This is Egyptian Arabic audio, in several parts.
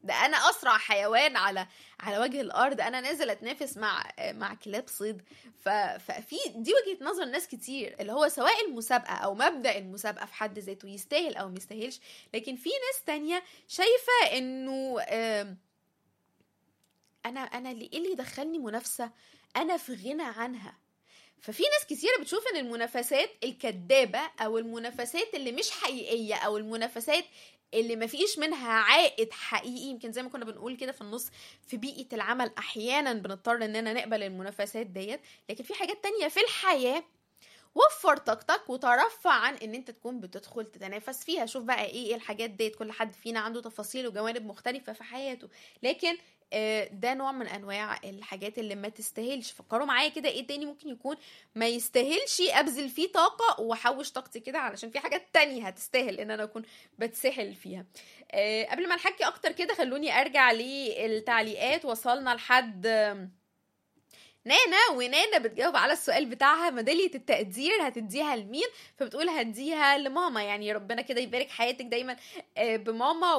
ده انا اسرع حيوان على على وجه الارض انا نازل اتنافس مع مع كلاب صيد ف... ففي دي وجهه نظر ناس كتير اللي هو سواء المسابقه او مبدا المسابقه في حد ذاته يستاهل او ما يستاهلش لكن في ناس تانية شايفه انه آم، انا انا اللي ايه اللي يدخلني منافسه انا في غنى عنها ففي ناس كتيرة بتشوف ان المنافسات الكدابة او المنافسات اللي مش حقيقية او المنافسات اللي مفيش منها عائد حقيقي يمكن زي ما كنا بنقول كده في النص في بيئة العمل احيانا بنضطر اننا نقبل المنافسات ديت لكن في حاجات تانية في الحياة وفر طاقتك وترفع عن ان انت تكون بتدخل تتنافس فيها شوف بقى ايه إيه الحاجات ديت كل حد فينا عنده تفاصيل وجوانب مختلفة في حياته لكن آه، ده نوع من انواع الحاجات اللي ما تستاهلش فكروا معايا كده ايه تاني ممكن يكون ما يستاهلش ابذل فيه طاقه واحوش طاقتي كده علشان في حاجات تانية هتستاهل ان انا اكون بتسحل فيها آه، قبل ما نحكي اكتر كده خلوني ارجع للتعليقات وصلنا لحد آم، نانا ونانا بتجاوب على السؤال بتاعها ميدالية التقدير هتديها لمين فبتقول هديها لماما يعني ربنا كده يبارك حياتك دايما آه، بماما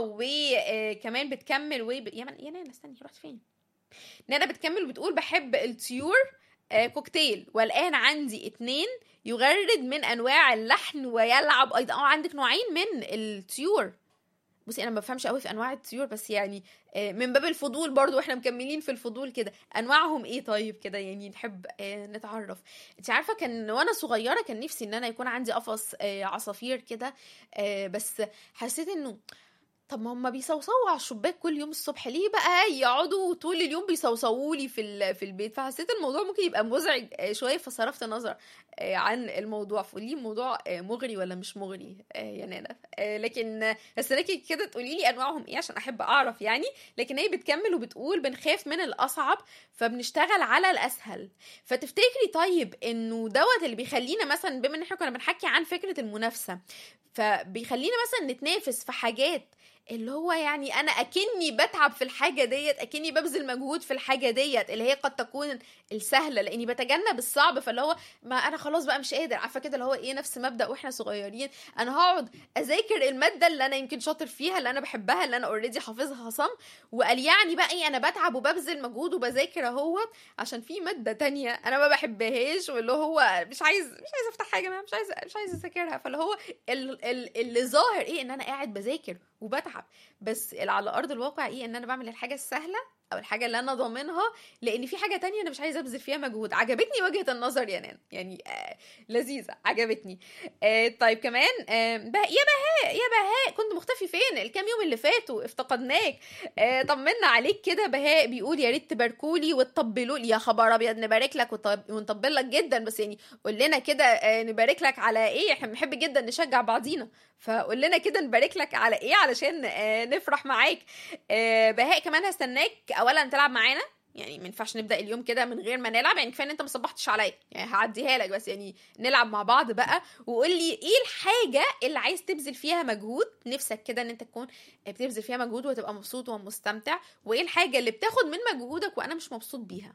وكمان بتكمل وب... يا, من... يا نانا استني رحت فين نانا بتكمل وبتقول بحب الطيور آه، كوكتيل والان عندي اتنين يغرد من انواع اللحن ويلعب ايضا اه عندك نوعين من الطيور بصي انا ما بفهمش قوي في انواع الطيور بس يعني آه، من باب الفضول برضو واحنا مكملين في الفضول كده انواعهم ايه طيب كده يعني نحب آه، نتعرف انت عارفه كان وانا صغيره كان نفسي ان انا يكون عندي قفص آه، عصافير كده آه، بس حسيت انه طب ما هم بيصوصوا على الشباك كل يوم الصبح ليه بقى يقعدوا طول اليوم بيصوصوا لي في ال- في البيت فحسيت الموضوع ممكن يبقى مزعج آه، شويه فصرفت نظر آه، عن الموضوع فقولي الموضوع آه، مغري ولا مش مغري آه، يا نانا آه، لكن آه، هستناكي كده تقولي لي انواعهم ايه عشان احب اعرف يعني لكن هي بتكمل وبتقول بنخاف من الاصعب فبنشتغل على الاسهل فتفتكري طيب انه دوت اللي بيخلينا مثلا بما ان احنا كنا بنحكي عن فكره المنافسه فبيخلينا مثلا نتنافس في حاجات اللي هو يعني انا اكني بتعب في الحاجه ديت اكني ببذل مجهود في الحاجه ديت اللي هي قد تكون السهله لاني بتجنب الصعب فاللي هو ما انا خلاص بقى مش قادر عارفه كده اللي هو ايه نفس مبدا واحنا صغيرين انا هقعد اذاكر الماده اللي انا يمكن شاطر فيها اللي انا بحبها اللي انا اوريدي حافظها صم وقال يعني بقى ايه انا بتعب وببذل مجهود وبذاكر اهوت عشان في ماده تانية انا ما بحبهاش واللي هو مش عايز مش عايز افتح حاجه مش عايز مش عايز اذاكرها فاللي هو ال- ال- اللي ظاهر ايه ان انا قاعد بذاكر وبتعب بس اللي على ارض الواقع ايه ان انا بعمل الحاجه السهله او الحاجه اللي انا ضامنها لان في حاجه تانية انا مش عايزه ابذل فيها مجهود عجبتني وجهه النظر يا نان يعني آه لذيذه عجبتني آه طيب كمان آه بها يا بهاء يا بهاء كنت مختفي فين الكام يوم اللي فاتوا افتقدناك آه طمنا عليك كده بهاء بيقول يا ريت تباركولي وتطبلوا لي يا خبر ابيض نبارك لك وطب- ونطبل لك جدا بس يعني قول لنا كده آه نبارك لك على ايه احنا بنحب جدا نشجع بعضينا فقول لنا كده نبارك لك على ايه علشان آه نفرح معاك آه بهاء كمان هستناك اولا تلعب معانا يعني ما ينفعش نبدا اليوم كده من غير ما نلعب يعني كفايه ان انت ما صبحتش عليا يعني هعديها لك بس يعني نلعب مع بعض بقى وقول لي ايه الحاجه اللي عايز تبذل فيها مجهود نفسك كده ان انت تكون بتبذل فيها مجهود وتبقى مبسوط ومستمتع وايه الحاجه اللي بتاخد من مجهودك وانا مش مبسوط بيها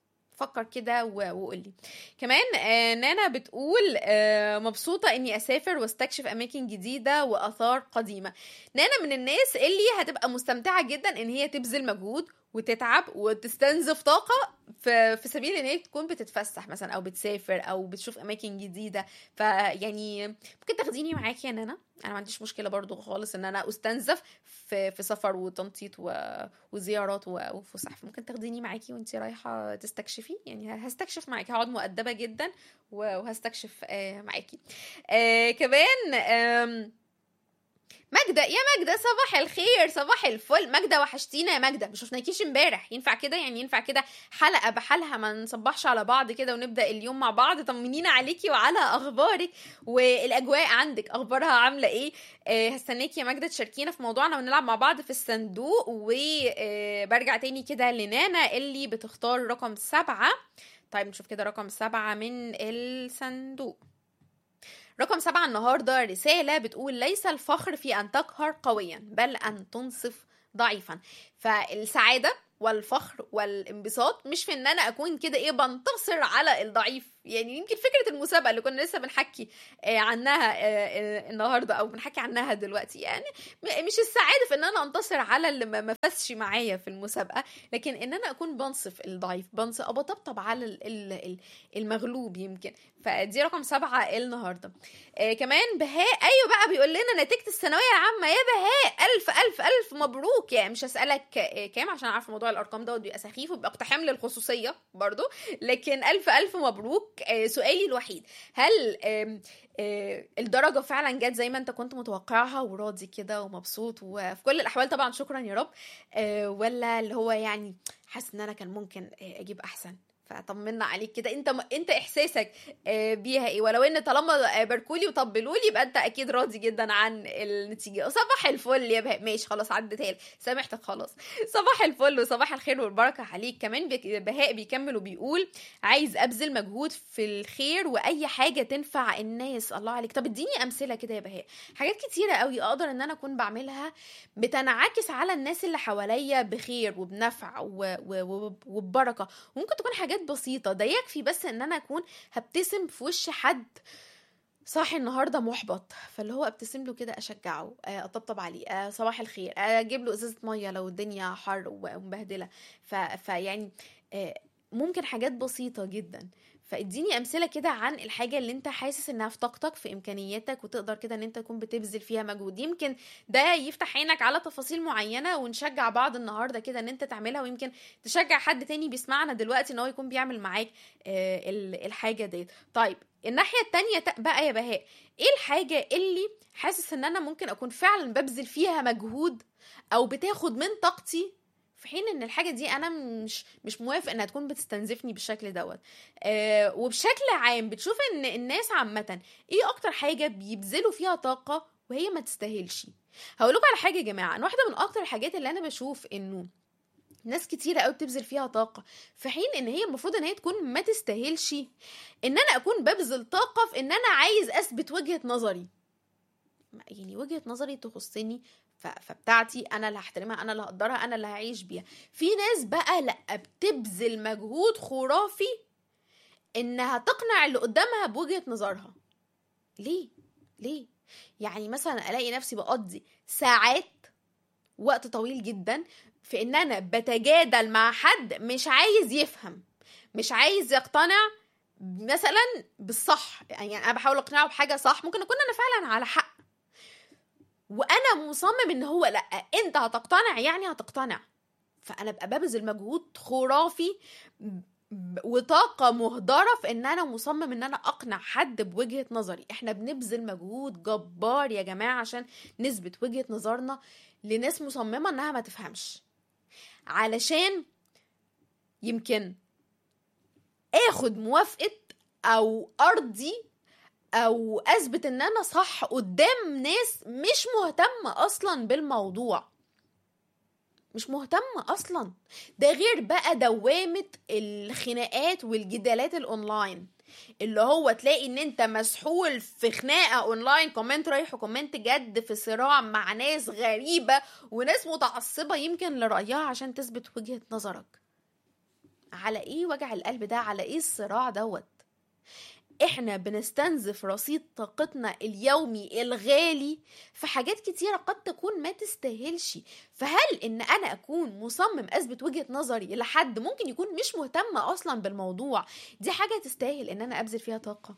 فكر كده و- وقول لي كمان آه نانا بتقول آه مبسوطة اني اسافر واستكشف اماكن جديدة واثار قديمة نانا من الناس اللي هتبقى مستمتعة جدا ان هي تبذل مجهود وتتعب وتستنزف طاقة في في سبيل ان هي تكون بتتفسح مثلا او بتسافر او بتشوف اماكن جديدة فيعني ممكن تاخديني معاكي يا نانا انا ما عنديش مشكلة برضو خالص ان انا استنزف في في سفر وتنطيط و- وزيارات و- وفسح ممكن تاخديني معاكي وانت رايحة تستكشفي يعني هستكشف معاكي هقعد مؤدبة جدا و- وهستكشف آه، معاكي آه، كمان آم، ماجدة يا ماجدة صباح الخير صباح الفل ماجدة وحشتينا يا ماجدة ما شفناكيش امبارح ينفع كده يعني ينفع كده حلقة بحالها ما نصبحش على بعض كده ونبدأ اليوم مع بعض طمنينا عليكي وعلى اخبارك والاجواء عندك اخبارها عاملة ايه آه هستناكي يا ماجدة تشاركينا في موضوعنا ونلعب مع بعض في الصندوق وبرجع تاني كده لنانا اللي بتختار رقم سبعة طيب نشوف كده رقم سبعة من الصندوق رقم سبعة النهاردة رسالة بتقول ليس الفخر في أن تقهر قويا بل أن تنصف ضعيفا فالسعادة والفخر والانبساط مش في ان انا اكون كده ايه بنتصر على الضعيف يعني يمكن فكره المسابقه اللي كنا لسه بنحكي آه، عنها آه، آه، النهارده او بنحكي عنها دلوقتي يعني م- مش السعاده في ان انا انتصر على اللي ما ما فازش معايا في المسابقه لكن ان انا اكون بنصف الضعيف بنصف او بطبطب على ال- ال- ال- المغلوب يمكن فدي رقم سبعة النهارده آه كمان بهاء ايوه بقى بيقول لنا نتيجه الثانويه العامه يا بهاء الف الف الف مبروك يعني مش هسالك آه، كام عشان عارفه موضوع الارقام دوت بيبقى سخيف وبيبقى اقتحام للخصوصيه برضو لكن الف الف مبروك آه، سؤالي الوحيد هل آم، آه، الدرجة فعلا جت زي ما انت كنت متوقعها وراضي كده ومبسوط وفي كل الأحوال طبعا شكرا يا رب آه، ولا اللي هو يعني حاسس ان انا كان ممكن آه، اجيب احسن فطمنا عليك كده انت انت احساسك آه، بيها ايه ولو ان طالما آه، باركولي وطبلولي يبقى انت اكيد راضي جدا عن النتيجه صباح الفل يا بهاء ماشي خلاص عدتها لي سامحتك خلاص صباح الفل وصباح الخير والبركه عليك كمان بيك- بهاء بيكمل وبيقول عايز ابذل مجهود في الخير واي حاجه تنفع الناس الله عليك طب اديني امثله كده يا بهاء حاجات كتيره قوي اقدر ان انا اكون بعملها بتنعكس على الناس اللي حواليا بخير وبنفع و- و- و- وببركه وممكن تكون حاجات بسيطه ده يكفي بس ان انا اكون هبتسم في وش حد صاحي النهارده محبط فاللي هو ابتسم له كده اشجعه آه، اطبطب عليه آه، صباح الخير آه، اجيب له ازازه ميه لو الدنيا حر ومبهدله ف... فيعني آه، ممكن حاجات بسيطه جدا فاديني امثله كده عن الحاجه اللي انت حاسس انها في طاقتك في امكانياتك وتقدر كده ان انت تكون بتبذل فيها مجهود يمكن ده يفتح عينك على تفاصيل معينه ونشجع بعض النهارده كده ان انت تعملها ويمكن تشجع حد تاني بيسمعنا دلوقتي ان هو يكون بيعمل معاك آه، ال- الحاجه ديت طيب الناحيه التانية ت- بقى يا بهاء ايه الحاجه اللي حاسس ان انا ممكن اكون فعلا ببذل فيها مجهود او بتاخد من طاقتي في حين ان الحاجه دي انا مش مش موافق انها تكون بتستنزفني بالشكل دوت آه وبشكل عام بتشوف ان الناس عامه ايه اكتر حاجه بيبذلوا فيها طاقه وهي ما تستاهلش هقول لكم على حاجه يا جماعه انا واحده من اكتر الحاجات اللي انا بشوف انه ناس كتيرة قوي بتبذل فيها طاقة في حين ان هي المفروض ان هي تكون ما تستاهلش ان انا اكون ببذل طاقة في ان انا عايز اثبت وجهة نظري يعني وجهة نظري تخصني ف- فبتاعتي انا اللي هحترمها انا اللي هقدرها انا اللي هعيش بيها في ناس بقى لا بتبذل مجهود خرافي انها تقنع اللي قدامها بوجهة نظرها ليه ليه يعني مثلا الاقي نفسي بقضي ساعات وقت طويل جدا في ان انا بتجادل مع حد مش عايز يفهم مش عايز يقتنع مثلا بالصح يعني انا بحاول اقنعه بحاجه صح ممكن اكون انا فعلا على حق وانا مصمم ان هو لا انت هتقتنع يعني هتقتنع فانا ابقى ببذل مجهود خرافي ب- وطاقه مهدره في ان انا مصمم ان انا اقنع حد بوجهه نظري احنا بنبذل مجهود جبار يا جماعه عشان نثبت وجهه نظرنا لناس مصممه انها ما تفهمش علشان يمكن اخد موافقه او ارضي او اثبت ان انا صح قدام ناس مش مهتمه اصلا بالموضوع مش مهتمه اصلا ده غير بقى دوامه الخناقات والجدالات الاونلاين اللي هو تلاقي ان انت مسحول في خناقه اونلاين كومنت رايح وكومنت جد في صراع مع ناس غريبه وناس متعصبه يمكن لرايها عشان تثبت وجهه نظرك على ايه وجع القلب ده على ايه الصراع دوت احنا بنستنزف رصيد طاقتنا اليومي الغالي في حاجات كتيرة قد تكون ما تستاهلش فهل ان انا اكون مصمم اثبت وجهة نظري لحد ممكن يكون مش مهتم اصلا بالموضوع دي حاجة تستاهل ان انا ابذل فيها طاقة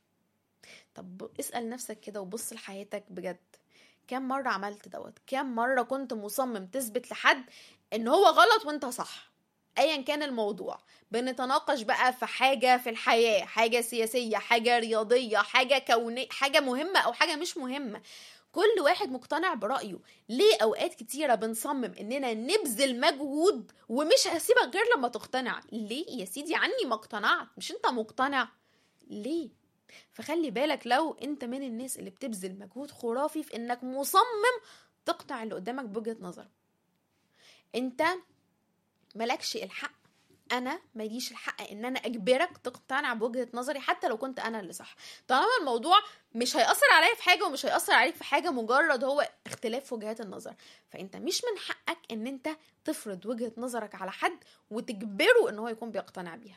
طب اسأل نفسك كده وبص لحياتك بجد كم مرة عملت دوت كم مرة كنت مصمم تثبت لحد ان هو غلط وانت صح ايا كان الموضوع بنتناقش بقى في حاجه في الحياه حاجه سياسيه حاجه رياضيه حاجه كونيه حاجه مهمه او حاجه مش مهمه كل واحد مقتنع برأيه ليه أوقات كتيرة بنصمم إننا نبذل مجهود ومش هسيبك غير لما تقتنع ليه يا سيدي عني ما اقتنعت مش أنت مقتنع ليه فخلي بالك لو أنت من الناس اللي بتبذل مجهود خرافي في إنك مصمم تقنع اللي قدامك بوجهة نظر أنت ملكش الحق انا ماليش الحق ان انا اجبرك تقتنع بوجهه نظري حتى لو كنت انا اللي صح طالما الموضوع مش هيأثر عليا في حاجه ومش هيأثر عليك في حاجه مجرد هو اختلاف في وجهات النظر فانت مش من حقك ان انت تفرض وجهه نظرك على حد وتجبره ان هو يكون بيقتنع بيها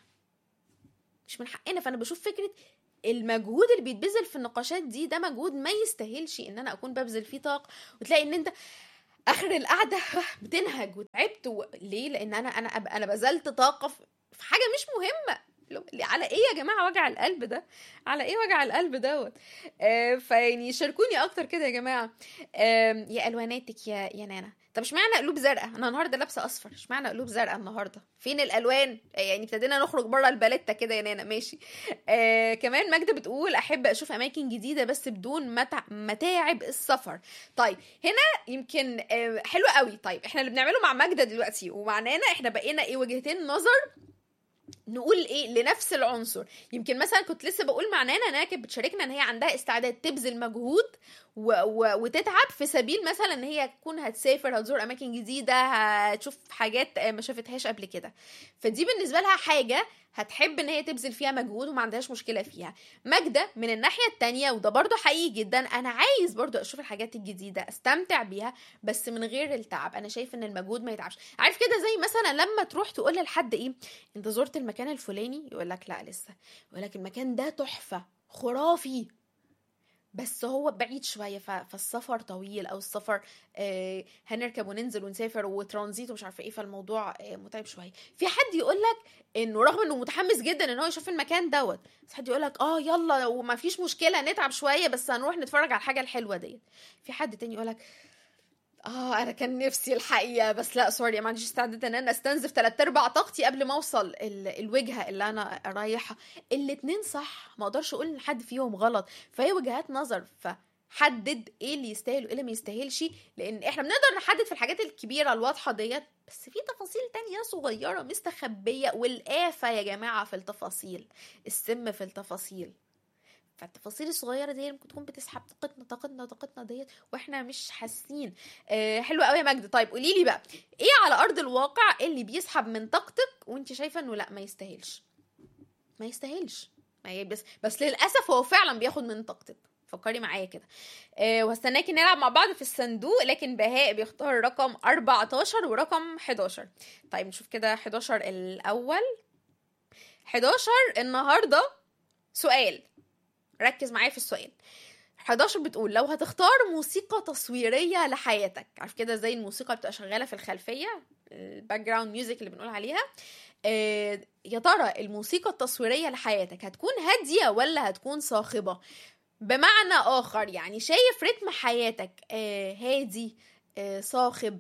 مش من حقنا فانا بشوف فكره المجهود اللي بيتبذل في النقاشات دي ده مجهود ما يستاهلش ان انا اكون ببذل فيه طاقه وتلاقي ان انت اخر القعده بتنهج وتعبت و... ليه لان انا انا انا بذلت طاقه في حاجه مش مهمه على ايه يا جماعه وجع القلب ده على ايه وجع القلب دوت آه فيعني شاركوني اكتر كده يا جماعه آه يا الواناتك يا يا نانا طب اشمعنى قلوب زرقاء انا النهارده لابسه اصفر اشمعنى قلوب زرقاء النهارده فين الالوان يعني ابتدينا نخرج بره الباليتا كده يا نانا ماشي آه كمان ماجده بتقول احب اشوف اماكن جديده بس بدون متع... متاعب السفر طيب هنا يمكن آه حلو قوي طيب احنا اللي بنعمله مع ماجده دلوقتي ومع نانا احنا بقينا ايه وجهتين نظر نقول ايه لنفس العنصر يمكن مثلا كنت لسه بقول مع نانا انها كانت بتشاركنا ان هي عندها استعداد تبذل مجهود و... و... وتتعب في سبيل مثلا ان هي تكون هتسافر هتزور اماكن جديده هتشوف حاجات ما شافتهاش قبل كده فدي بالنسبه لها حاجه هتحب ان هي تبذل فيها مجهود وما عندهاش مشكله فيها ماجده من الناحيه التانية وده برضو حقيقي جدا انا عايز برضو اشوف الحاجات الجديده استمتع بيها بس من غير التعب انا شايف ان المجهود ما يتعبش عارف كده زي مثلا لما تروح تقول لحد ايه انت زرت المكان الفلاني يقول لك لا لسه يقول لك المكان ده تحفه خرافي بس هو بعيد شويه فالسفر طويل او السفر آه هنركب وننزل ونسافر وترانزيت ومش عارفه ايه فالموضوع آه متعب شويه في حد يقول لك انه رغم انه متحمس جدا ان هو يشوف المكان دوت بس حد يقول لك اه يلا وما فيش مشكله نتعب شويه بس هنروح نتفرج على الحاجه الحلوه ديت في حد تاني يقول لك اه انا كان نفسي الحقيقه بس لا سوري ما عنديش استعداد ان انا استنزف ثلاث ارباع طاقتي قبل ما اوصل الوجهه اللي انا رايحه الاتنين صح ما اقدرش اقول ان حد فيهم غلط فهي وجهات نظر فحدد ايه اللي يستاهل وايه اللي ما يستاهلش لان احنا بنقدر نحدد في الحاجات الكبيره الواضحه ديت بس في تفاصيل تانية صغيره مستخبيه والآفة يا جماعه في التفاصيل السم في التفاصيل فالتفاصيل الصغيره دي ممكن تكون بتسحب طاقتنا طاقتنا طاقتنا ديت واحنا مش حاسين آه حلوه قوي يا مجد طيب قولي لي بقى ايه على ارض الواقع اللي بيسحب من طاقتك وانت شايفه انه لا ما يستاهلش ما يستاهلش ما بس بس للاسف هو فعلا بياخد من طاقتك فكري معايا كده آه وهستناكي نلعب مع بعض في الصندوق لكن بهاء بيختار رقم 14 ورقم 11 طيب نشوف كده 11 الاول 11 النهارده سؤال ركز معايا في السؤال 11 بتقول لو هتختار موسيقى تصويرية لحياتك عارف كده زي الموسيقى بتبقى شغالة في الخلفية الباك جراوند ميوزك اللي بنقول عليها آه يا ترى الموسيقى التصويرية لحياتك هتكون هادية ولا هتكون صاخبة بمعنى آخر يعني شايف رتم حياتك آه هادي آه صاخب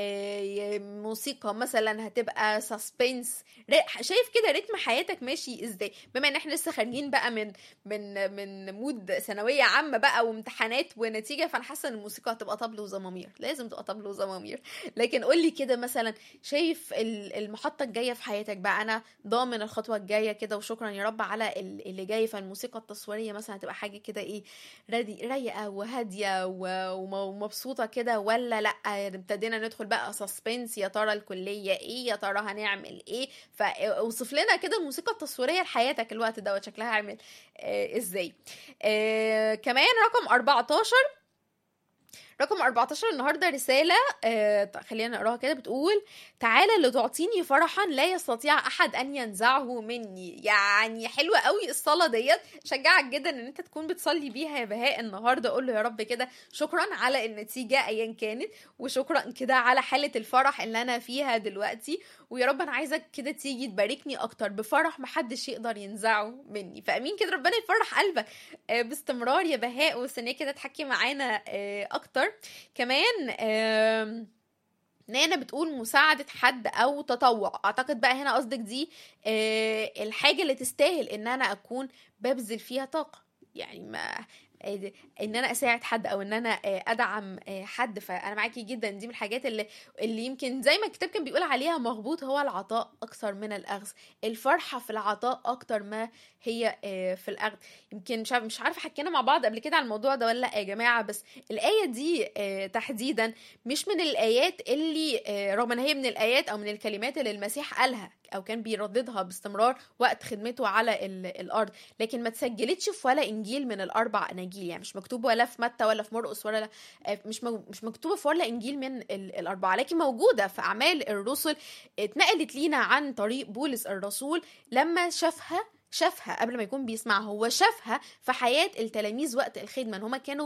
موسيقى مثلا هتبقى سسبنس شايف كده رتم حياتك ماشي ازاي بما ان احنا لسه خارجين بقى من من من مود ثانويه عامه بقى وامتحانات ونتيجه فانا حاسه ان الموسيقى هتبقى طبل وزمامير لازم تبقى طبل وزمامير لكن قول لي كده مثلا شايف المحطه الجايه في حياتك بقى انا ضامن الخطوه الجايه كده وشكرا يا رب على اللي جاي فالموسيقى التصويريه مثلا هتبقى حاجه كده ايه رايقه وهاديه ومبسوطه كده ولا لا ابتدينا ندخل بقى سسبنس يا ترى الكليه ايه يا ترى هنعمل ايه فاوصف لنا كده الموسيقى التصويريه لحياتك الوقت دوت شكلها عامل آه ازاي آه كمان رقم 14 رقم 14 النهارده رساله آه خلينا نقراها كده بتقول تعالى لتعطيني فرحا لا يستطيع احد ان ينزعه مني يعني حلوه قوي الصلاه ديت شجعك جدا ان انت تكون بتصلي بيها يا بهاء النهارده قول له يا رب كده شكرا على النتيجه ايا كانت وشكرا كده على حاله الفرح اللي انا فيها دلوقتي ويا رب انا عايزك كده تيجي تباركني اكتر بفرح محدش يقدر ينزعه مني فامين كده ربنا يفرح قلبك آه باستمرار يا بهاء واستنيه كده تحكي معانا آه اكتر كمان آه نانا بتقول مساعدة حد أو تطوع أعتقد بقى هنا قصدك دي آه الحاجة اللي تستاهل إن أنا أكون ببذل فيها طاقة يعني ما ان انا اساعد حد او ان انا ادعم حد فانا معاكي جدا دي من الحاجات اللي اللي يمكن زي ما الكتاب كان بيقول عليها مغبوط هو العطاء اكثر من الاخذ الفرحه في العطاء اكتر ما هي في الاخذ يمكن مش عارف مش عارفه حكينا مع بعض قبل كده على الموضوع ده ولا لا يا جماعه بس الايه دي تحديدا مش من الايات اللي رغم ان هي من الايات او من الكلمات اللي المسيح قالها او كان بيرددها باستمرار وقت خدمته على ال- الارض لكن ما تسجلتش في ولا انجيل من الاربع اناجيل يعني مش مكتوب ولا في متى ولا في مرقس ولا آه، مش مو- مش مكتوبه في ولا انجيل من ال- الاربعه لكن موجوده في اعمال الرسل اتنقلت لينا عن طريق بولس الرسول لما شافها شافها قبل ما يكون بيسمعها هو شافها في حياه التلاميذ وقت الخدمه ان هم كانوا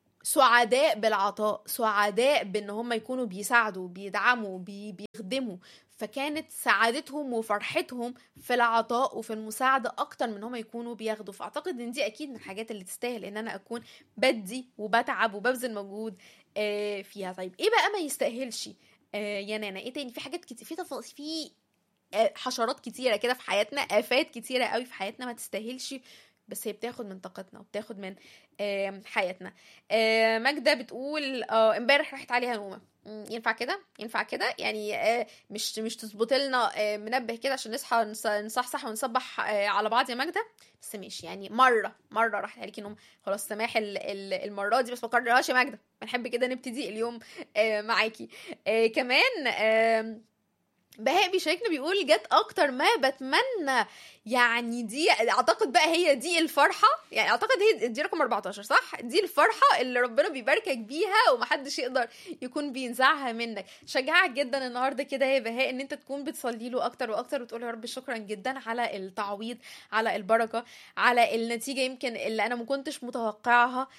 سعداء بالعطاء سعداء بان هم يكونوا بيساعدوا بيدعموا بي بيخدموا فكانت سعادتهم وفرحتهم في العطاء وفي المساعدة أكتر من هم يكونوا بياخدوا فأعتقد إن دي أكيد من الحاجات اللي تستاهل إن أنا أكون بدي وبتعب وببذل مجهود آه، فيها طيب إيه بقى ما يستاهلش آه، يا نانا إيه تاني في حاجات كتير في تفاصيل في آه، حشرات كتيرة كده في حياتنا آفات كتيرة قوي في حياتنا ما تستاهلش بس هي بتاخد من طاقتنا وبتاخد من آم، حياتنا آه، ماجدة بتقول اه امبارح راحت عليها نومة مم، ينفع كده ينفع كده يعني آه، مش مش تظبط لنا آه، منبه كده عشان نصحى نص- نصحصح ونصبح آه، على بعض يا ماجدة بس ماشي يعني مرة مرة راحت عليكي نوم خلاص سماح ال- ال- المرة دي بس ما تكررهاش يا ماجدة بنحب كده نبتدي اليوم آه، معاكي آه، كمان آم، بهاء بيشاركنا بيقول جت اكتر ما بتمنى يعني دي اعتقد بقى هي دي الفرحه يعني اعتقد هي دي رقم 14 صح دي الفرحه اللي ربنا بيباركك بيها ومحدش يقدر يكون بينزعها منك شجعك جدا النهارده كده يا بهاء ان انت تكون بتصلي له اكتر واكتر وتقول يا رب شكرا جدا على التعويض على البركه على النتيجه يمكن اللي انا ما كنتش متوقعها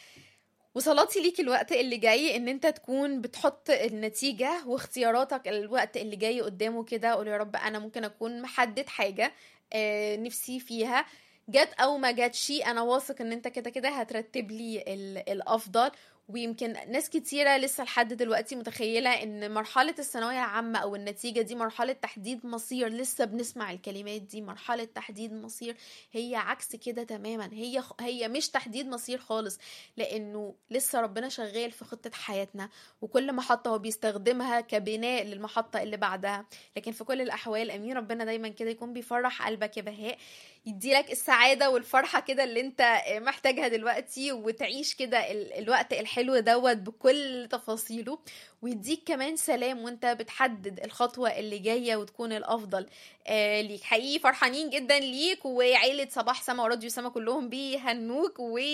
وصلاتي ليك الوقت اللي جاي ان انت تكون بتحط النتيجة واختياراتك الوقت اللي جاي قدامه كده قول يا رب انا ممكن اكون محدد حاجة آه، نفسي فيها جت او ما جاتش انا واثق ان انت كده كده هترتب لي ال- الافضل ويمكن ناس كتيرة لسه لحد دلوقتي متخيلة ان مرحلة الثانوية العامة او النتيجة دي مرحلة تحديد مصير لسه بنسمع الكلمات دي مرحلة تحديد مصير هي عكس كده تماما هي هي مش تحديد مصير خالص لانه لسه ربنا شغال في خطة حياتنا وكل محطة هو بيستخدمها كبناء للمحطة اللي بعدها لكن في كل الاحوال امين ربنا دايما كده يكون بيفرح قلبك يا بهاء يديلك السعادة والفرحة كده اللي انت محتاجها دلوقتي وتعيش كده ال- الوقت الحلو دوت بكل تفاصيله ويديك كمان سلام وانت بتحدد الخطوة اللي جاية وتكون الأفضل آه ليك حقيقي فرحانين جدا ليك وعيلة صباح سما وراديو سما كلهم بيهنوك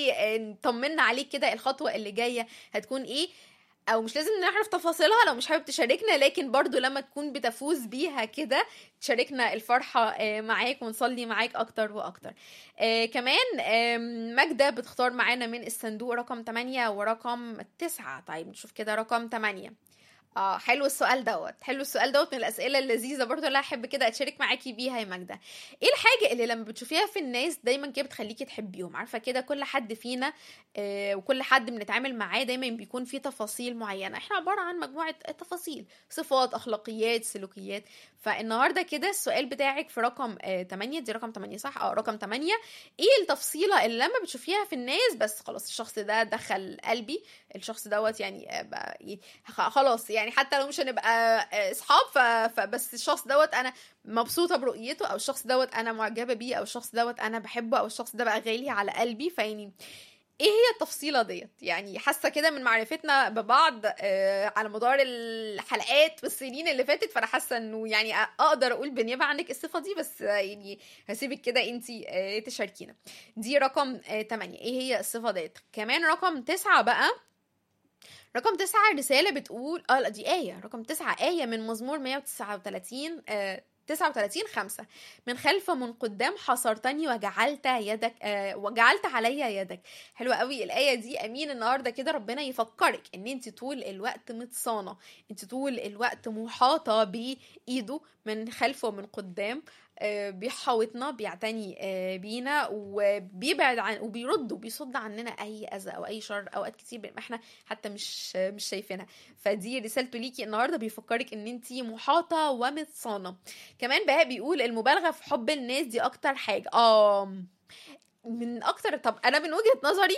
وطمنا عليك كده الخطوة اللي جاية هتكون ايه او مش لازم نعرف تفاصيلها لو مش حابب تشاركنا لكن برضو لما تكون بتفوز بيها كده تشاركنا الفرحة آه، معاك ونصلي معاك اكتر واكتر آه كمان آم، ماجدة بتختار معانا من الصندوق رقم 8 ورقم 9 طيب نشوف كده رقم 8 اه حلو السؤال دوت حلو السؤال دوت من الاسئله اللذيذه برضو اللي احب كده اتشارك معاكي بيها يا ماجده ايه الحاجه اللي لما بتشوفيها في الناس دايما كده بتخليكي تحبيهم عارفه كده كل حد فينا آه وكل حد بنتعامل معاه دايما بيكون فيه تفاصيل معينه احنا عباره عن مجموعه تفاصيل صفات اخلاقيات سلوكيات فالنهارده كده السؤال بتاعك في رقم آه 8 دي رقم 8 صح اه رقم 8 ايه التفصيله اللي لما بتشوفيها في الناس بس خلاص الشخص ده دخل قلبي الشخص دوت يعني آه، بقى ي- خ- خلاص يعني حتى لو مش هنبقى آه، اصحاب ف- فبس الشخص دوت انا مبسوطه برؤيته او الشخص دوت انا معجبه بيه او الشخص دوت انا بحبه او الشخص ده بقى غالي على قلبي فيعني ايه هي التفصيله ديت يعني حاسه كده من معرفتنا ببعض آه، على مدار الحلقات والسنين اللي فاتت فانا حاسه انه يعني اقدر اقول بالنيابه عنك الصفه دي بس آه، يعني هسيبك كده انت تشاركينا دي رقم 8 ايه هي الصفه ديت كمان رقم 9 بقى رقم تسعة رسالة بتقول اه لا دي آية رقم تسعة آية من مزمور 139 آه 39 خمسة من خلف من قدام حصرتني وجعلت يدك آه وجعلت علي يدك حلوة قوي الآية دي أمين النهاردة كده ربنا يفكرك إن أنت طول الوقت متصانة أنت طول الوقت محاطة بإيده من خلف ومن قدام آه، بيحاوطنا بيعتني آه، بينا وبيبعد عن وبيرد وبيصد عننا اي اذى او اي شر اوقات كتير بنبقى احنا حتى مش مش شايفينها فدي رسالته ليكي النهارده بيفكرك ان انت محاطه ومتصانه كمان بقى بيقول المبالغه في حب الناس دي اكتر حاجه اه من اكتر طب انا من وجهه نظري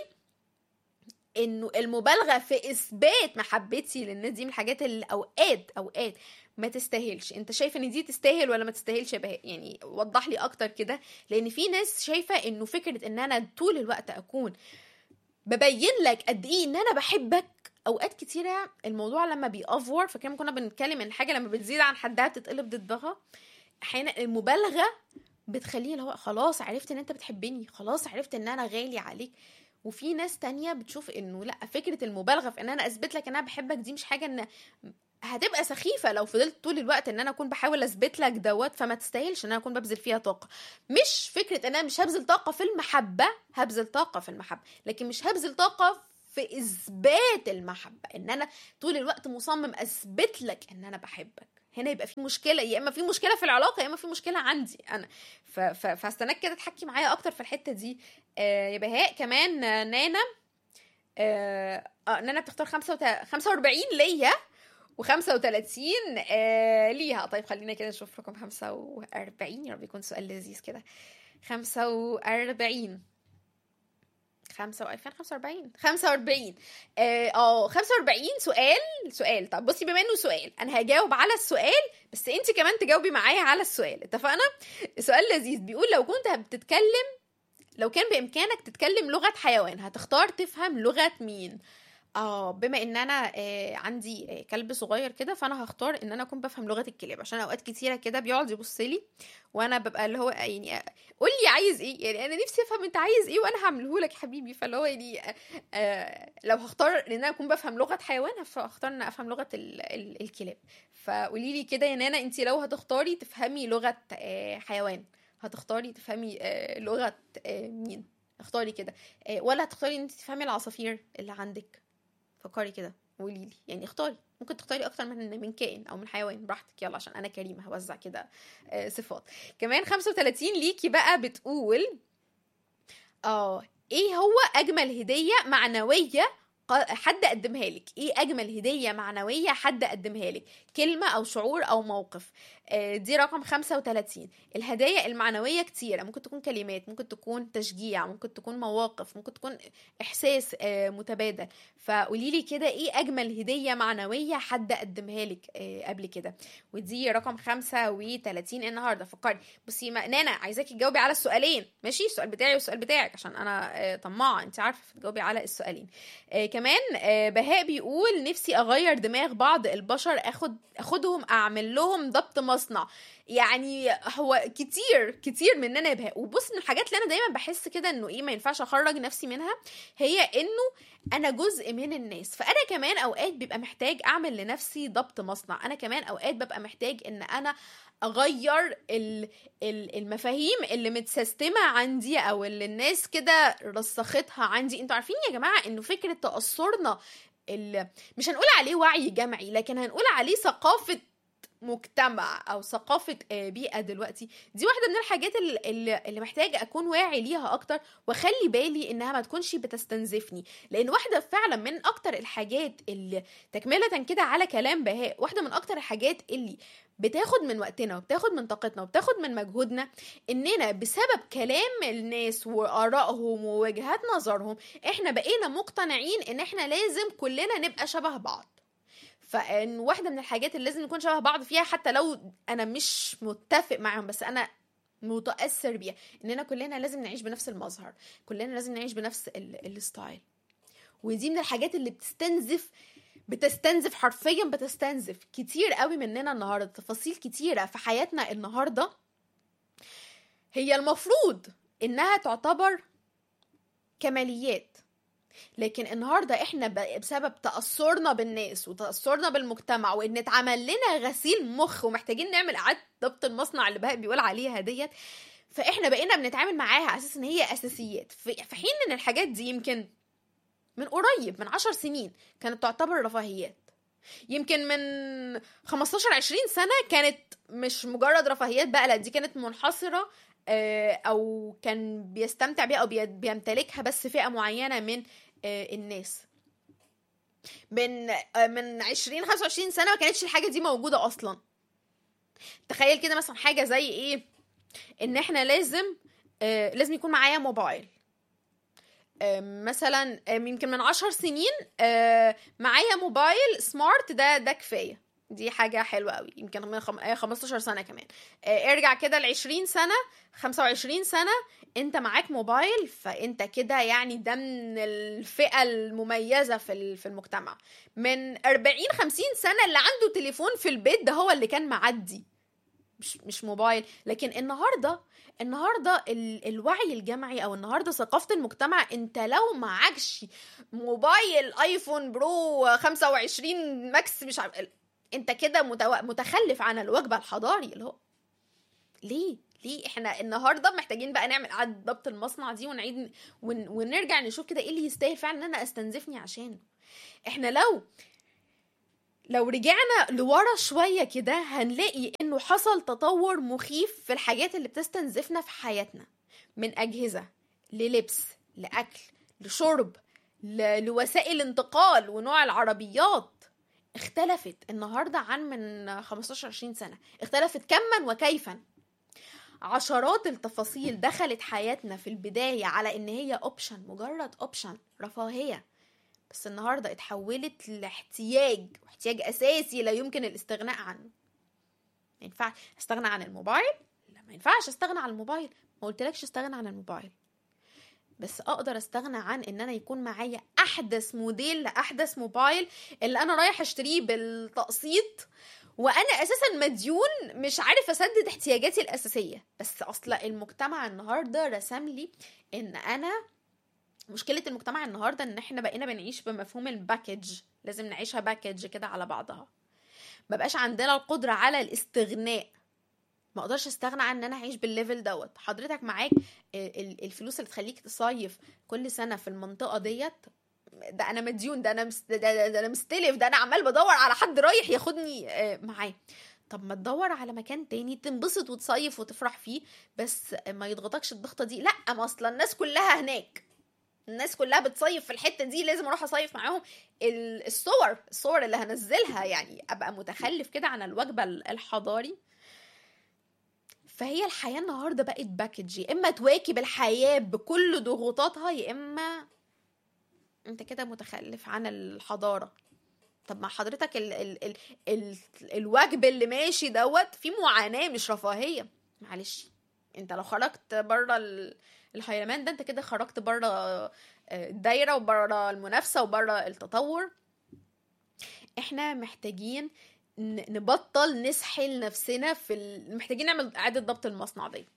انه المبالغه في اثبات محبتي للناس دي من الحاجات اللي اوقات اوقات ما تستاهلش انت شايف ان دي تستاهل ولا ما تستاهلش يا بهاء يعني وضح لي اكتر كده لان في ناس شايفه انه فكره ان انا طول الوقت اكون ببين لك قد ايه ان انا بحبك اوقات كتيره الموضوع لما بيأفور فكان كنا بنتكلم ان حاجه لما بتزيد عن حدها بتتقلب ضدها احيانا المبالغه بتخليه اللي هو خلاص عرفت ان انت بتحبني خلاص عرفت ان انا غالي عليك وفي ناس تانية بتشوف انه لا فكرة المبالغة في ان انا اثبت لك ان انا بحبك دي مش حاجة ان هتبقى سخيفة لو فضلت طول الوقت ان انا اكون بحاول اثبت لك دوت فما تستاهلش ان انا اكون ببذل فيها طاقة مش فكرة ان انا مش هبذل طاقة في المحبة هبذل طاقة في المحبة لكن مش هبذل طاقة في اثبات المحبة ان انا طول الوقت مصمم اثبت لك ان انا بحبك هنا يبقى في مشكله يا اما في مشكله في العلاقه يا اما في مشكله عندي انا ف... ف... فاستناك كده تحكي معايا اكتر في الحته دي آه يا بهاء كمان آه، نانا آه آه، نانا بتختار 45 ليا و35 آه ليها طيب خلينا كده نشوف رقم 45 يا رب يكون سؤال لذيذ كده 45 5 2045 45 اه آه، 45 سؤال سؤال طب بصي بما انه سؤال انا هجاوب على السؤال بس انت كمان تجاوبي معايا على السؤال اتفقنا سؤال لذيذ بيقول لو كنت بتتكلم لو كان بامكانك تتكلم لغه حيوان هتختار تفهم لغه مين اه بما ان انا آه عندي آه كلب صغير كده فانا هختار ان انا اكون بفهم لغه الكلاب عشان اوقات كتيره كده بيقعد يبص لي وانا ببقى اللي هو يعني آه، قول لي عايز ايه يعني انا نفسي افهم انت عايز ايه وانا هعمله لك حبيبي فاللي هو يعني آه آه لو هختار ان انا اكون بفهم لغه حيوان فاختار ان افهم لغه ال ال الكلاب فقولي لي كده يا نانا انت لو هتختاري تفهمي لغه آه حيوان هتختاري تفهمي آه لغه آه مين اختاري كده آه ولا هتختاري ان انت تفهمي العصافير اللي عندك فكري كده قولي لي يعني اختاري ممكن تختاري اكتر من من كائن او من حيوان براحتك يلا عشان انا كريمه هوزع كده آه، صفات كمان 35 ليكي بقى بتقول اه ايه هو اجمل هديه معنويه ق- حد قدمها لك ايه اجمل هديه معنويه حد قدمها لك كلمه او شعور او موقف آه، دي رقم 35 الهدايا المعنويه كتيره ممكن تكون كلمات ممكن تكون تشجيع ممكن تكون مواقف ممكن تكون احساس آه، متبادل فقولي لي كده ايه اجمل هديه معنويه حد قدمها لك آه، قبل كده ودي رقم 35 النهارده فكري بصي ما- نانا عايزاكي تجاوبي على السؤالين ماشي السؤال بتاعي والسؤال بتاعك عشان انا آه، طماعه انت عارفه تجاوبي على السؤالين آه، كمان آه، بهاء بيقول نفسي اغير دماغ بعض البشر اخد اخدهم اعمل لهم ضبط مصنع يعني هو كتير كتير مننا يا بهاء وبص من الحاجات اللي انا دايما بحس كده انه ايه ما ينفعش اخرج نفسي منها هي انه انا جزء من الناس فانا كمان اوقات بيبقى محتاج اعمل لنفسي ضبط مصنع انا كمان اوقات ببقى محتاج ان انا اغير ال- ال- المفاهيم اللي متسيستمه عندي او اللي الناس كده رسختها عندي انتوا عارفين يا جماعه انه فكره تاثرنا ال- مش هنقول عليه وعي جمعي لكن هنقول عليه ثقافه مجتمع او ثقافه آه، بيئه دلوقتي دي واحده من الحاجات اللي, اللي- اللي محتاجه اكون واعي ليها اكتر واخلي بالي انها ما تكونش بتستنزفني لان واحده فعلا من اكتر الحاجات اللي تكمله كده على كلام بهاء واحده من اكتر الحاجات اللي بتاخد من وقتنا وبتاخد من طاقتنا وبتاخد من مجهودنا اننا بسبب كلام الناس وارائهم ووجهات نظرهم احنا بقينا مقتنعين ان احنا لازم كلنا نبقى شبه بعض فان واحده من الحاجات اللي لازم نكون شبه بعض فيها حتى لو انا مش متفق معاهم بس انا متاثر بيها اننا كلنا لازم نعيش بنفس المظهر كلنا لازم نعيش بنفس ال- الستايل ودي من الحاجات اللي بتستنزف بتستنزف حرفيا بتستنزف كتير قوي مننا النهارده تفاصيل كتيره في حياتنا النهارده هي المفروض انها تعتبر كماليات لكن النهارده احنا ب- بسبب تاثرنا بالناس وتاثرنا بالمجتمع وان اتعمل لنا غسيل مخ ومحتاجين نعمل اعاده ضبط المصنع اللي بهاء بيقول عليها ديت فاحنا بقينا بنتعامل معاها على اساس ان هي اساسيات في في حين ان الحاجات دي يمكن من قريب من عشر سنين كانت تعتبر رفاهيات يمكن من 15 20 سنه كانت مش مجرد رفاهيات بقى لا دي كانت منحصره آه، او كان بيستمتع بيها او بي- بيمتلكها بس فئه معينه من آه، الناس من آه، من 20 25 سنه ما كانتش الحاجه دي موجوده اصلا تخيل كده مثلا حاجه زي ايه ان احنا لازم آه، لازم يكون معايا موبايل آه، مثلا آه، يمكن من عشر سنين آه، معايا موبايل سمارت ده ده كفايه دي حاجة حلوة قوي يمكن من خم... آه، 15 سنة كمان آه، ارجع كده ل 20 سنة 25 سنة انت معاك موبايل فانت كده يعني ده من الفئة المميزة في ال- في المجتمع من 40 50 سنة اللي عنده تليفون في البيت ده هو اللي كان معدي مش مش موبايل لكن النهارده النهارده ال... الوعي الجمعي او النهارده ثقافه المجتمع انت لو معكش موبايل ايفون برو 25 ماكس مش عارف انت كده متو... متخلف عن الوجبه الحضاري اللي هو ليه ليه احنا النهارده محتاجين بقى نعمل اعاده ضبط المصنع دي ونعيد ون... ونرجع نشوف كده ايه اللي يستاهل فعلا ان انا استنزفني عشانه احنا لو لو رجعنا لورا شويه كده هنلاقي انه حصل تطور مخيف في الحاجات اللي بتستنزفنا في حياتنا من اجهزه للبس لاكل لشرب ل... لوسائل انتقال ونوع العربيات اختلفت النهارده عن من 15 20 سنه اختلفت كما وكيفا عشرات التفاصيل دخلت حياتنا في البدايه على ان هي اوبشن مجرد اوبشن رفاهيه بس النهارده اتحولت لاحتياج واحتياج اساسي لا يمكن الاستغناء عنه ما ينفعش استغنى عن الموبايل لا ما ينفعش استغنى عن الموبايل ما قلتلكش استغنى عن الموبايل بس اقدر استغنى عن ان انا يكون معايا احدث موديل لاحدث موبايل اللي انا رايح اشتريه بالتقسيط وانا اساسا مديون مش عارف اسدد احتياجاتي الاساسيه بس اصلا المجتمع النهارده رسم لي ان انا مشكله المجتمع النهارده ان احنا بقينا بنعيش بمفهوم الباكج لازم نعيشها باكج كده على بعضها ما بقاش عندنا القدره على الاستغناء ما اقدرش استغنى عن ان انا اعيش بالليفل دوت حضرتك معاك الفلوس اللي تخليك تصيف كل سنه في المنطقه ديت ده انا مديون ده انا مست... ده, ده, ده انا مستلف ده انا عمال بدور على حد رايح ياخدني معاه طب ما تدور على مكان تاني تنبسط وتصيف وتفرح فيه بس ما يضغطكش الضغطه دي لا ما اصلا الناس كلها هناك الناس كلها بتصيف في الحته دي لازم اروح اصيف معاهم الصور الصور اللي هنزلها يعني ابقى متخلف كده عن الوجبه الحضاري فهي الحياه النهارده بقت باكج يا اما تواكب الحياه بكل ضغوطاتها يا اما انت كده متخلف عن الحضاره طب ما حضرتك ال ال ال ال الوجب اللي ماشي دوت في معاناه مش رفاهيه معلش انت لو خرجت بره الهيلمان ده انت كده خرجت بره الدايره وبره المنافسه وبره التطور احنا محتاجين نبطل نسحل نفسنا في ال... محتاجين نعمل اعاده ضبط المصنع دي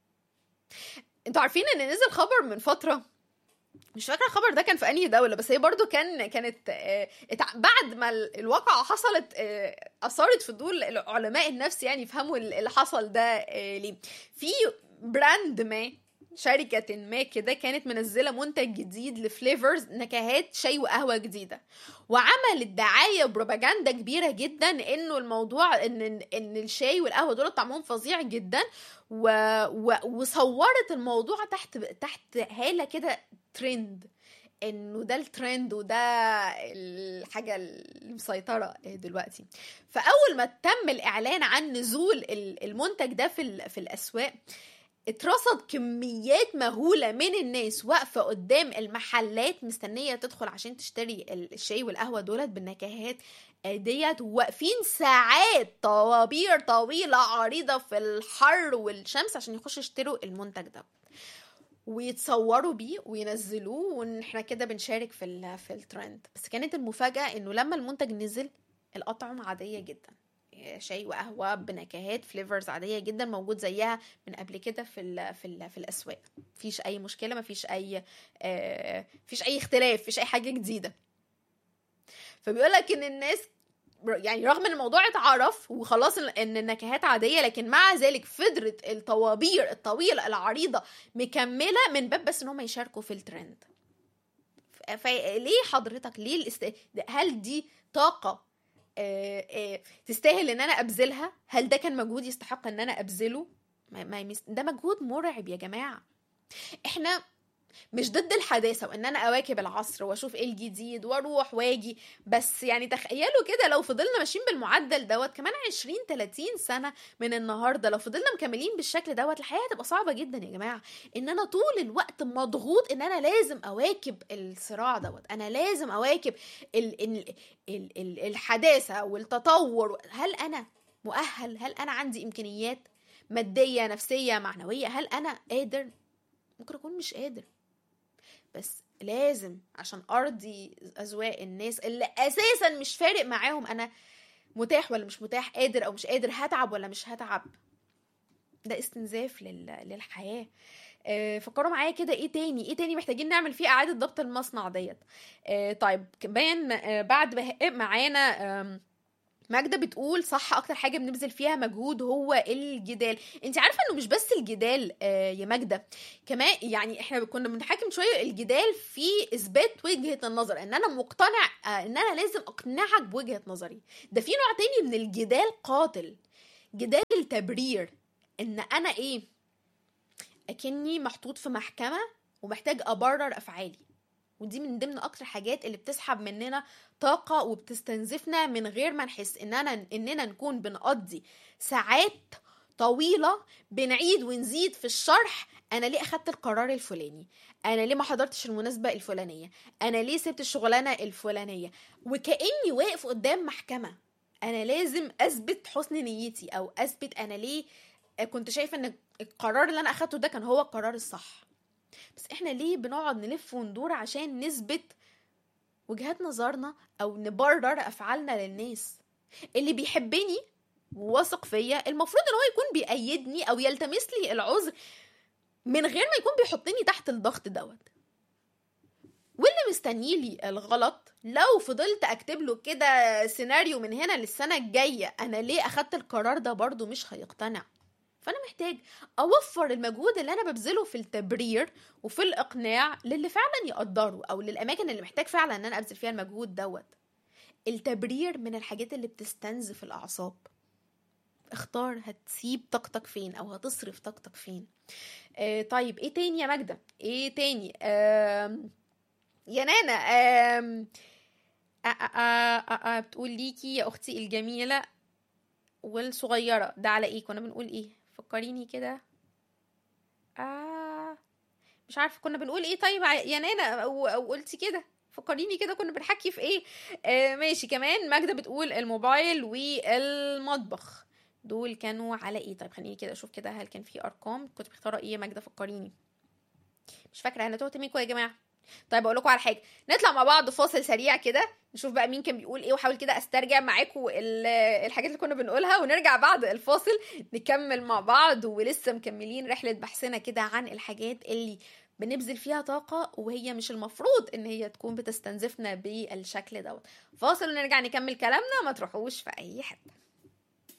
انتوا عارفين ان نزل خبر من فتره مش فاكره الخبر ده كان في انهي دوله بس هي برضو كان كانت بعد ما الواقعه حصلت اثارت فضول علماء النفس يعني يفهموا اللي حصل ده ليه في براند ما شركة ما كده كانت منزلة منتج جديد لفليفرز نكهات شاي وقهوة جديدة وعملت دعاية وبروباجندا كبيرة جدا انه الموضوع ان ان الشاي والقهوة دول طعمهم فظيع جدا و... و... وصورت الموضوع تحت تحت هالة كده ترند انه ده الترند وده الحاجه المسيطره دلوقتي فاول ما تم الاعلان عن نزول المنتج ده في في الاسواق اترصد كميات مهولة من الناس واقفة قدام المحلات مستنية تدخل عشان تشتري الشاي والقهوة دولت بالنكهات ديت واقفين ساعات طوابير طويلة عريضة في الحر والشمس عشان يخشوا يشتروا المنتج ده ويتصوروا بيه وينزلوه وان احنا كده بنشارك في في الترند بس كانت المفاجأة انه لما المنتج نزل الأطعمة عادية جدا شاي وقهوه بنكهات فليفرز عاديه جدا موجود زيها من قبل كده في ال في ال في الاسواق مفيش اي مشكله مفيش اي آه مفيش اي اختلاف مفيش اي حاجه جديده فبيقول لك ان الناس يعني رغم ان الموضوع اتعرف وخلاص ان النكهات عاديه لكن مع ذلك فضلت الطوابير الطويله العريضه مكمله من باب بس ان هم يشاركوا في الترند فليه حضرتك ليه الاست... هل دي طاقه آه آه تستاهل ان انا ابذلها هل ده كان مجهود يستحق ان انا ابذله ما ما ده مجهود مرعب يا جماعه احنا مش ضد الحداثة وان انا اواكب العصر واشوف ايه الجديد واروح واجي بس يعني تخيلوا كده لو فضلنا ماشيين بالمعدل دوت كمان 20 30 سنة من النهاردة لو فضلنا مكملين بالشكل دوت الحياة هتبقى صعبة جدا يا جماعة ان انا طول الوقت مضغوط ان انا لازم اواكب الصراع دوت انا لازم اواكب ال ال ال ال الحداثة والتطور هل انا مؤهل هل انا عندي امكانيات مادية نفسية معنوية هل انا قادر ممكن اكون مش قادر بس لازم عشان ارضي اذواق الناس اللي اساسا مش فارق معاهم انا متاح ولا مش متاح قادر او مش قادر هتعب ولا مش هتعب ده استنزاف لل... للحياه آه، فكروا معايا كده ايه تاني ايه تاني محتاجين نعمل فيه اعاده ضبط المصنع ديت آه، طيب كمان آه، بعد بهاء معانا آم، ماجدة بتقول صح اكتر حاجه بنبذل فيها مجهود هو الجدال انت عارفه انه مش بس الجدال آه، يا ماجدة كمان يعني احنا كنا بنتحكم شويه الجدال في اثبات وجهه النظر ان انا مقتنع آه، ان انا لازم اقنعك بوجهه نظري ده في نوع تاني من الجدال قاتل جدال التبرير ان انا ايه اكني محطوط في محكمه ومحتاج ابرر افعالي ودي من ضمن اكتر حاجات اللي بتسحب مننا طاقه وبتستنزفنا من غير ما نحس اننا اننا نكون بنقضي ساعات طويله بنعيد ونزيد في الشرح انا ليه اخدت القرار الفلاني انا ليه ما حضرتش المناسبه الفلانيه انا ليه سبت الشغلانه الفلانيه وكاني واقف قدام محكمه انا لازم اثبت حسن نيتي او اثبت انا ليه كنت شايفه ان القرار اللي انا اخدته ده كان هو القرار الصح بس احنا ليه بنقعد نلف وندور عشان نثبت وجهات نظرنا او نبرر افعالنا للناس اللي بيحبني وواثق فيا المفروض ان هو يكون بيأيدني او يلتمس لي العذر من غير ما يكون بيحطني تحت الضغط دوت واللي مستني لي الغلط لو فضلت اكتب له كده سيناريو من هنا للسنه الجايه انا ليه اخدت القرار ده برضو مش هيقتنع فانا محتاج اوفر المجهود اللي انا ببذله في التبرير وفي الاقناع للي فعلا يقدره او للاماكن اللي محتاج فعلا ان انا ابذل فيها المجهود دوت التبرير من الحاجات اللي بتستنزف الاعصاب اختار هتسيب طاقتك فين او هتصرف طاقتك فين آه طيب ايه تاني يا ماجدة ايه تاني آم يا نانا آم آه آه آه آه بتقول ليكي يا اختي الجميلة والصغيرة ده على ايه كنا بنقول ايه فكريني كده آه مش عارفه كنا بنقول ايه طيب ع- يا نانا او أو قلتي كده فكريني كده كنا بنحكي في ايه آه ماشي كمان ماجدة بتقول الموبايل والمطبخ دول كانوا على ايه طيب خليني كده اشوف كده هل كان في ارقام كنت مختاره ايه يا ماجدة فكريني مش فاكره انا تهت منكم يا جماعه طيب اقول لكم على حاجه نطلع مع بعض فاصل سريع كده نشوف بقى مين كان بيقول ايه واحاول كده استرجع معاكم ال- الحاجات اللي كنا بنقولها ونرجع بعد الفاصل نكمل مع بعض ولسه مكملين رحله بحثنا كده عن الحاجات اللي بنبذل فيها طاقة وهي مش المفروض ان هي تكون بتستنزفنا بالشكل دوت فاصل ونرجع نكمل كلامنا ما تروحوش في اي حتة